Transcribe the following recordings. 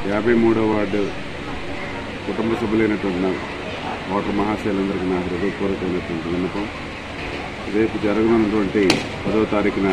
యాభై మూడో వార్డు కుటుంబ సభ్యులైనటువంటి నా ఓటర్ మహాశైలందరికీ నా హృదయపూర్వకమైనటువంటి విన్నపం రేపు జరగనున్నటువంటి పదవ తారీఖున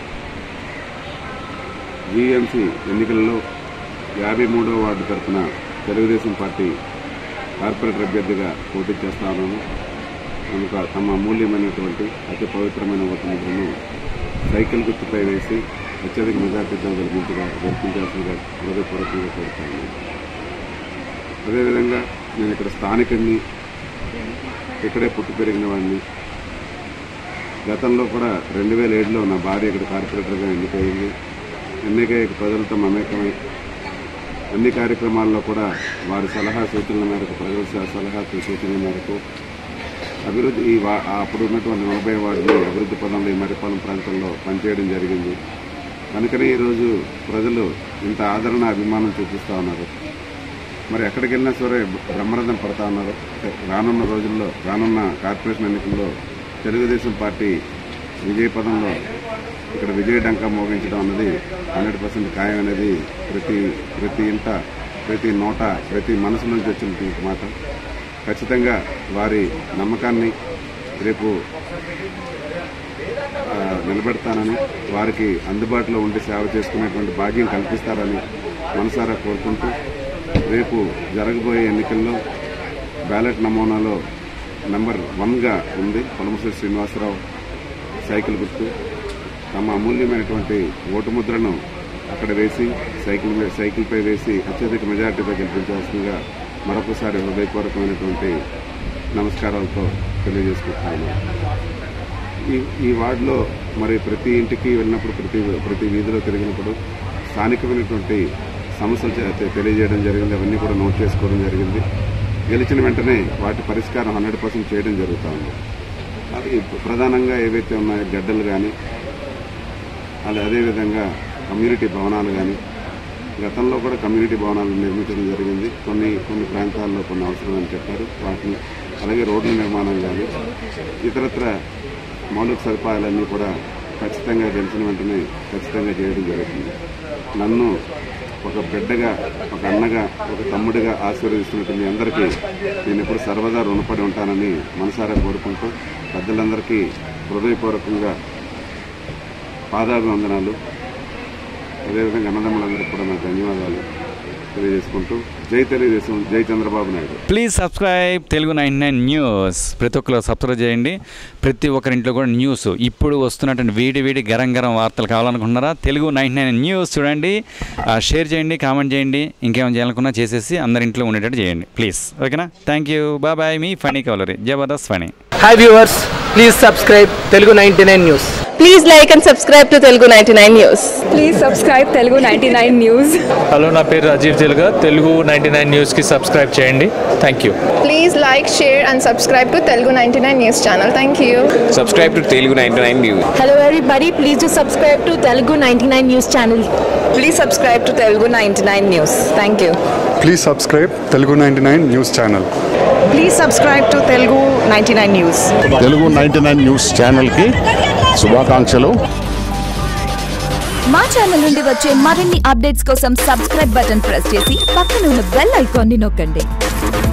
జీఎంసీ ఎన్నికలలో యాభై మూడో వార్డు తరఫున తెలుగుదేశం పార్టీ కార్పొరేటర్ అభ్యర్థిగా పోటీ చేస్తా ఉన్నాము కనుక తమ అమూల్యమైనటువంటి అతి పవిత్రమైన ఓటు ముద్రను సైకిల్ గుర్తుపై వేసి అత్యధిక మెజార్టీతో గెలిపించగా గెలిపించాల్సిందిగా హృదయపూర్వకంగా కోరుతాను అదేవిధంగా నేను ఇక్కడ స్థానికుడిని ఇక్కడే పుట్టి పెరిగిన వాడిని గతంలో కూడా రెండు వేల ఏడులో నా భార్య ఇక్కడ కార్పొరేటర్గా ఎన్నికయింది ఎన్నికయ్యే ప్రజలతో మమేకమై అన్ని కార్యక్రమాల్లో కూడా వారి సలహా సూచనల మేరకు ప్రజల స- సలహా సూచనల మేరకు అభివృద్ధి ఈ వా అప్పుడు ఉన్నటువంటి నలభై వార్డులు అభివృద్ధి పదంలో ఈ మరిపాలెం ప్రాంతంలో పనిచేయడం జరిగింది కనుకనే ఈరోజు ప్రజలు ఇంత ఆదరణ అభిమానం చూపిస్తూ ఉన్నారు మరి ఎక్కడికి వెళ్ళినా సరే బ్రహ్మరథం పడతా ఉన్నారు రానున్న రోజుల్లో రానున్న కార్పొరేషన్ ఎన్నికల్లో తెలుగుదేశం పార్టీ విజయ పదంలో ఇక్కడ విజయ డంకా మోగించడం అన్నది హండ్రెడ్ పర్సెంట్ ఖాయం అనేది ప్రతి ప్రతి ఇంట ప్రతి నోట ప్రతి మనసు నుంచి వచ్చిన మాట ఖచ్చితంగా వారి నమ్మకాన్ని రేపు ఆ, నిలబెడతానని వారికి అందుబాటులో ఉండి సేవ చేసుకునేటువంటి భాగ్యం కల్పిస్తారని మనసారా కోరుకుంటూ రేపు జరగబోయే ఎన్నికల్లో బ్యాలెట్ నమూనాలో నెంబర్ వన్గా ఉంది పొలమశ్రీ శ్రీనివాసరావు సైకిల్ గుర్తు తమ అమూల్యమైనటువంటి ఓటు ముద్రను అక్కడ వేసి సైకిల్ మీద సైకిల్పై వేసి అత్యధిక మెజార్టీతో గెలిపించాల్సిందిగా మరొకసారి హృదయపూర్వకమైనటువంటి నమస్కారాలతో తెలియజేసుకుంటున్నాను ఈ ఈ వార్డులో మరి ప్రతి ఇంటికి వెళ్ళినప్పుడు ప్రతి ప్రతి వీధిలో తిరిగినప్పుడు స్థానికమైనటువంటి సమస్యలు చే- తెలియజేయడం జరిగింది అవన్నీ కూడా నోట్ చేసుకోవడం జరిగింది గెలిచిన వెంటనే వాటి పరిష్కారం హండ్రెడ్ పర్సెంట్ చేయడం జరుగుతూ ఉంది అది ప్రధానంగా ఏవైతే ఉన్నాయో గడ్డలు కానీ అది అదేవిధంగా కమ్యూనిటీ భవనాలు కానీ గతంలో కూడా కమ్యూనిటీ భవనాలు నిర్మించడం జరిగింది కొన్ని కొన్ని ప్రాంతాల్లో కొన్ని అవసరమని చెప్పారు వాటిని అలాగే రోడ్ల నిర్మాణం కానీ ఇతరత్ర మౌలిక సదుపాయాలన్నీ కూడా ఖచ్చితంగా గెలిచిన వెంటనే ఖచ్చితంగా చేయడం జరుగుతుంది నన్ను ఒక బిడ్డగా ఒక అన్నగా ఒక తమ్ముడిగా ఆశీర్వదిస్తున్నట్టు మీ అందరికీ నేను ఎప్పుడు సర్వదా రుణపడి ఉంటానని మనసారా కోరుకుంటూ పెద్దలందరికీ హృదయపూర్వకంగా పాదాభివందనాలు అదేవిధంగా అన్నదమ్ములందరికీ కూడా నా ధన్యవాదాలు తెలియజేసుకుంటూ జై తెలుగుదేశం జై Chandrababu Naidu please subscribe Telugu nine nine news ప్రతి ఒక్కరు సబ్స్క్రైబ్ చేయండి ప్రతి ఒక్కరింట్లో కూడా న్యూస్ ఇప్పుడు వస్తున్నటువంటి వేడి వేడి గరం గరం వార్తలు కావాలనుకుంటున్నారా తెలుగు నైన్ నైన్ న్యూస్ చూడండి ఆ, షేర్ చేయండి కామెంట్ చేయండి ఇంకేమైనా చేయాలనుకున్నా చేసేసి అందరి ఇంట్లో ఉండేటట్టు చేయండి ప్లీజ్ ఓకేనా థ్యాంక్ యూ బాయ్ బాయ్ మీ ఫనీ కవలరీ Jabardasth Phani hi viewers please subscribe Telugu ninety nine news Please like and subscribe to Telugu 99 News. Please subscribe Telugu ninety nine news hello నా పేరు రాజీవ్ తెలుగా తెలుగు నైంటీ నైన్ న్యూస్కి సబ్స్క్రైబ్ చేయండి thank you Please like, share, and subscribe to Telugu 99 News channel. Thank you. subscribe to Telugu 99 News. Hello everybody, please do subscribe to Telugu 99 News channel. Please subscribe to Telugu ninety nine news thank you please subscribe Telugu ninety nine news channel please subscribe to Telugu ninety nine news Telugu ninety nine news ఛానల్కి శుభాకాంక్షలు మా channel నుండి వచ్చే మరిన్ని updates కోసం subscribe button press చేసి పక్కన ఉన్న బెల్ ఐకాన్ని నొక్కండి